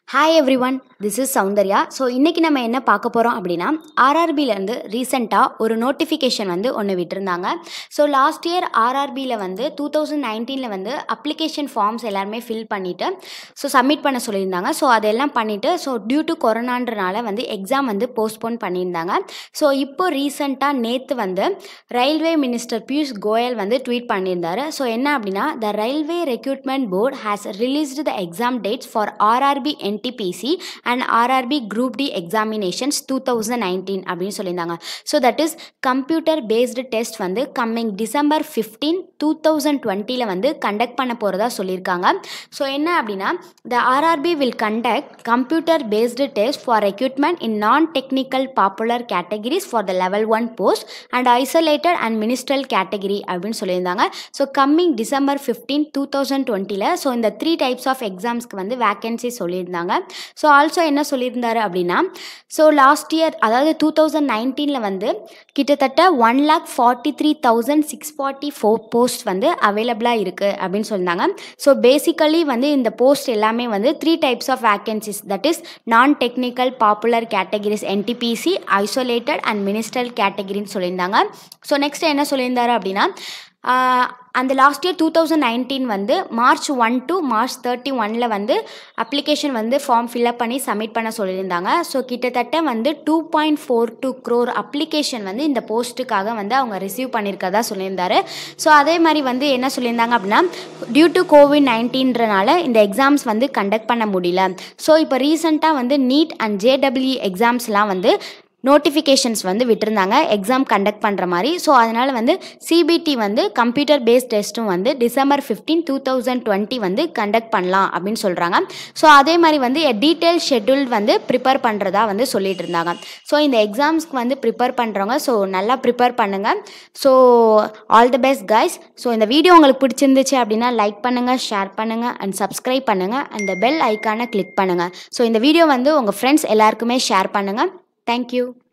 Hi everyone this is Soundarya so இன்றைக்கி நம்ம என்ன பார்க்க போகிறோம் அப்படின்னா ஆர்ஆர்பியிலேருந்து ரீசெண்டாக ஒரு நோட்டிஃபிகேஷன் வந்து ஒன்று விட்டிருந்தாங்க ஸோ லாஸ்ட் இயர் ஆர்ஆர்பியில் வந்து டூ தௌசண்ட் நைன்டீனில் வந்து அப்ளிகேஷன் ஃபார்ம்ஸ் எல்லாருமே ஃபில் பண்ணிவிட்டு ஸோ சப்மிட் பண்ண சொல்லியிருந்தாங்க ஸோ அதெல்லாம் பண்ணிவிட்டு ஸோ டியூ டு கொரோனான்றனால வந்து எக்ஸாம் வந்து போஸ்ட்போன் பண்ணியிருந்தாங்க ஸோ இப்போ ரீசெண்டாக நேற்று வந்து ரயில்வே மினிஸ்டர் பியூஷ் கோயல் வந்து ட்வீட் பண்ணியிருந்தாரு ஸோ என்ன அப்படின்னா the railway recruitment board has released the exam dates for RRB NTPC and RRB group D examinations two thousand nineteen அப்படின்னு சொல்லியிருந்தாங்க so that is computer based test வந்து coming December fifteen two thousand டுவெண்ட்டியில் வந்து conduct பண்ண போகிறதா சொல்லியிருக்காங்க so என்ன அப்படின்னா the RRB will conduct computer based test for recruitment in non technical popular categories for the level one post and isolated and ministerial category அப்படின்னு சொல்லியிருந்தாங்க so coming December fifteen two thousand டுவெண்ட்டியில் so இந்த three types of எக்ஸாம்ஸ்க்கு வந்து vacancy சொல்லியிருந்தாங்க so also என்ன சொல்லியிருந்தாரு அப்படின்னா ஸோ லாஸ்ட் இயர் அதாவது டூ தௌசண்ட் நைன்டீனில் வந்து கிட்டத்தட்ட one lakh forty three thousand six forty four post வந்து அவைலபிளாக இருக்குது அப்படின்னு சொல்லியிருந்தாங்க ஸோ பேசிக்கலி வந்து இந்த போஸ்ட் எல்லாமே வந்து three types of vacancies that is non technical popular categories NTPC isolated and ministerial கேட்டகிரின்னு சொல்லியிருந்தாங்க ஸோ நெக்ஸ்ட் என்ன சொல்லியிருந்தாரு அப்படின்னா அந்த last year two thousand nineteen வந்து March one to March thirty ஒனில் வந்து அப்ளிகேஷன் வந்து ஃபார்ம் ஃபில்அப் பண்ணி சப்மிட் பண்ண சொல்லியிருந்தாங்க ஸோ கிட்டத்தட்ட வந்து two point four two crore application வந்து இந்த போஸ்ட்டுக்காக வந்து அவங்க ரிசீவ் பண்ணியிருக்கதா சொல்லியிருந்தாரு ஸோ அதே மாதிரி வந்து என்ன சொல்லியிருந்தாங்க அப்படின்னா டியூ டு கோவிட் நைன்டீன்றனால இந்த எக்ஸாம்ஸ் வந்து கண்டக்ட் பண்ண முடியல ஸோ இப்போ ரீசெண்டாக வந்து நீட் அண்ட் ஜேடபிள்யூ எக்ஸாம்ஸ்லாம் வந்து நோட்டிஃபிகேஷன்ஸ் வந்து விட்டுருந்தாங்க எக்ஸாம் கண்டக்ட் பண்ணுற மாதிரி ஸோ அதனால் வந்து சிபிடி வந்து கம்ப்யூட்டர் பேஸ்ட் டெஸ்ட்டும் வந்து December fifteen two thousand twenty வந்து கண்டக்ட் பண்ணலாம் அப்படின்னு சொல்கிறாங்க ஸோ அதே மாதிரி வந்து டீட்டெயில் ஷெட்யூல் வந்து ப்ரிப்பேர் பண்ணுறதா வந்து சொல்லிட்டு இருந்தாங்க ஸோ இந்த எக்ஸாம்ஸ்க்கு வந்து ப்ரிப்பேர் பண்ணுறவங்க ஸோ நல்லா ப்ரிப்பேர் பண்ணுங்கள் so all the best guys so இந்த வீடியோ உங்களுக்கு பிடிச்சிருந்துச்சு அப்படின்னா லைக் பண்ணுங்கள் ஷேர் பண்ணுங்கள் அண்ட் சப்ஸ்கிரைப் பண்ணுங்கள் அந்த பெல் ஐக்கானை கிளிக் பண்ணுங்கள் ஸோ இந்த வீடியோ வந்து உங்கள் ஃப்ரெண்ட்ஸ் எல்லாருக்குமே ஷேர் பண்ணுங்கள் Thank you.